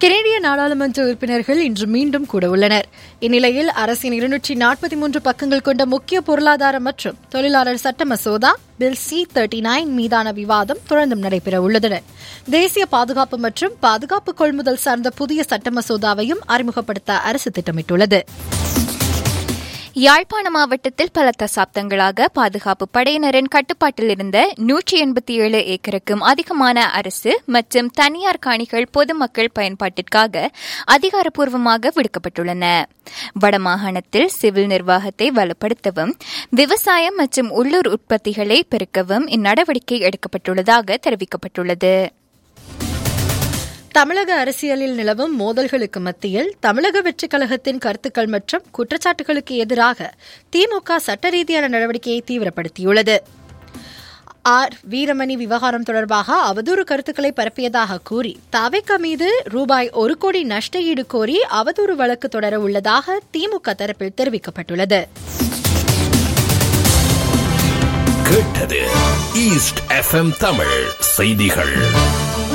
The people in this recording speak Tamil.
கெனடிய நாடாளுமன்ற உறுப்பினர்கள் இன்று மீண்டும் கூட உள்ளனர் இந்நிலையில் அரசின் இருநூற்றி நாற்பத்தி மூன்று பக்கங்கள் கொண்ட முக்கிய பொருளாதார மற்றும் தொழிலாளர் சட்ட மசோதா பில் சி தேர்ட்டி நைன் மீதான விவாதம் தொடர்ந்தும் நடைபெற உள்ளது தேசிய பாதுகாப்பு மற்றும் பாதுகாப்பு கொள்முதல் சார்ந்த புதிய சட்ட மசோதாவையும் அறிமுகப்படுத்த அரசு திட்டமிட்டுள்ளது யாழ்ப்பாண மாவட்டத்தில் பல தசாப்தங்களாக பாதுகாப்பு படையினரின் கட்டுப்பாட்டில் இருந்த நூற்றி எண்பத்தி ஏழு ஏக்கருக்கும் அதிகமான அரசு மற்றும் தனியார் காணிகள் பொதுமக்கள் பயன்பாட்டிற்காக அதிகாரப்பூர்வமாக விடுக்கப்பட்டுள்ளன வடமாகாணத்தில் சிவில் நிர்வாகத்தை வலுப்படுத்தவும் விவசாயம் மற்றும் உள்ளூர் உற்பத்திகளை பெருக்கவும் இந்நடவடிக்கை எடுக்கப்பட்டுள்ளதாக தெரிவிக்கப்பட்டுள்ளது தமிழக அரசியலில் நிலவும் மோதல்களுக்கு மத்தியில் தமிழக வெற்றிக் கழகத்தின் கருத்துக்கள் மற்றும் குற்றச்சாட்டுகளுக்கு எதிராக திமுக சட்ட ரீதியான நடவடிக்கையை தீவிரப்படுத்தியுள்ளது ஆர் வீரமணி விவகாரம் தொடர்பாக அவதூறு கருத்துக்களை பரப்பியதாக கூறி தவைக்க மீது ரூபாய் ஒரு கோடி நஷ்ட ஈடு கோரி அவதூறு வழக்கு தொடர உள்ளதாக திமுக தரப்பில் தெரிவிக்கப்பட்டுள்ளது கேட்டது ஈஸ்ட் எஃப்எம் தமிழ் செய்திகள்